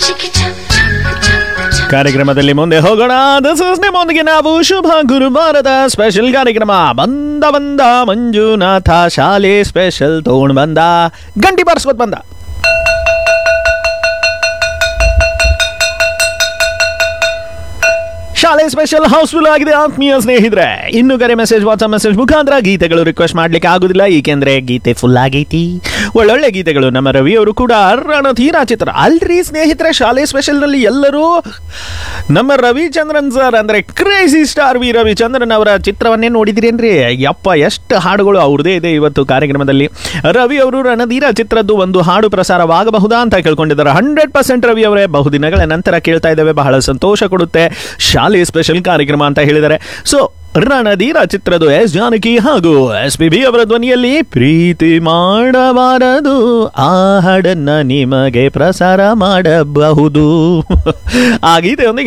ಕಾರ್ಯಕ್ರಮದಲ್ಲಿ ಮುಂದೆ ಹೋಗೋಣ ದಿಸ್ ಇಸ್ ನಿಮ್ಮೊಂದಿಗೆ ನಾವು ಶುಭ ಗುರುವಾರದ ಸ್ಪೆಷಲ್ ಕಾರ್ಯಕ್ರಮ ಬಂದ ಬಂದ ಮಂಜುನಾಥ ಶಾಲೆ ಸ್ಪೆಷಲ್ ತಗೊಂಡ್ ಬಂದ ಗಂಟಿ ಬಾರಿಸ್ಕೊತ್ ಬಂದ ಶಾಲೆ ಸ್ಪೆಷಲ್ ಹೌಸ್ಫುಲ್ ಆಗಿದೆ ಆತ್ಮೀಯ ಸ್ನೇಹಿತರೆ ಇನ್ನು ಕರೆ ಮೆಸೇಜ್ ವಾಟ್ಸ್ಆಪ್ ಮೆಸೇಜ್ ಮುಖಾಂತರ ಗೀತೆಗಳು ರಿಕ್ವೆಸ್ಟ್ ಮಾಡ್ಲಿಕ್ಕೆ ಆಗುದಿಲ್ಲ ಏಕೆಂದ್ರೆ ಗೀತೆ ಫುಲ್ ಆಗೈತಿ ಒಳ್ಳೊಳ್ಳೆ ಗೀತೆಗಳು ನಮ್ಮ ರವಿ ಅವರು ಕೂಡ ರಣಧೀರ ಚಿತ್ರ ಅಲ್ರಿ ಸ್ನೇಹಿತರೆ ಶಾಲೆ ಸ್ಪೆಷಲ್ ನಲ್ಲಿ ಎಲ್ಲರೂ ನಮ್ಮ ರವಿಚಂದ್ರನ್ ಸರ್ ಅಂದ್ರೆ ಕ್ರೇಜಿ ಸ್ಟಾರ್ ವಿ ರವಿಚಂದ್ರನ್ ಅವರ ಚಿತ್ರವನ್ನೇ ನೋಡಿದಿರೇನ್ರಿ ಯಪ್ಪ ಎಷ್ಟು ಹಾಡುಗಳು ಅವ್ರದೇ ಇದೆ ಇವತ್ತು ಕಾರ್ಯಕ್ರಮದಲ್ಲಿ ರವಿ ಅವರು ರಣಧೀರ ಚಿತ್ರದ್ದು ಒಂದು ಹಾಡು ಪ್ರಸಾರವಾಗಬಹುದಾ ಅಂತ ಕೇಳ್ಕೊಂಡಿದ್ದಾರೆ ಹಂಡ್ರೆಡ್ ಪರ್ಸೆಂಟ್ ರವಿ ಅವರೇ ಬಹುದಿನಗಳ ನಂತರ ಕೇಳ್ತಾ ಇದ್ದೇವೆ ಬಹಳ ಸಂತೋಷ ಕೊಡುತ್ತೆ ಶಾಲೆ ಸ್ಪೆಷಲ್ ಕಾರ್ಯಕ್ರಮ ಅಂತ ಹೇಳಿದ್ದಾರೆ ಸೊ ರಣಧೀರ ಚಿತ್ರದ ಎಸ್ ಜಾನಕಿ ಹಾಗೂ ಎಸ್ ಪಿ ಬಿ ಅವರ ಧ್ವನಿಯಲ್ಲಿ ಪ್ರೀತಿ ಮಾಡಬಾರದು ಆ ಹಾಡನ್ನ ನಿಮಗೆ ಪ್ರಸಾರ ಮಾಡಬಹುದು ಆ ಗೀತೆಯೊಂದಿಗೆ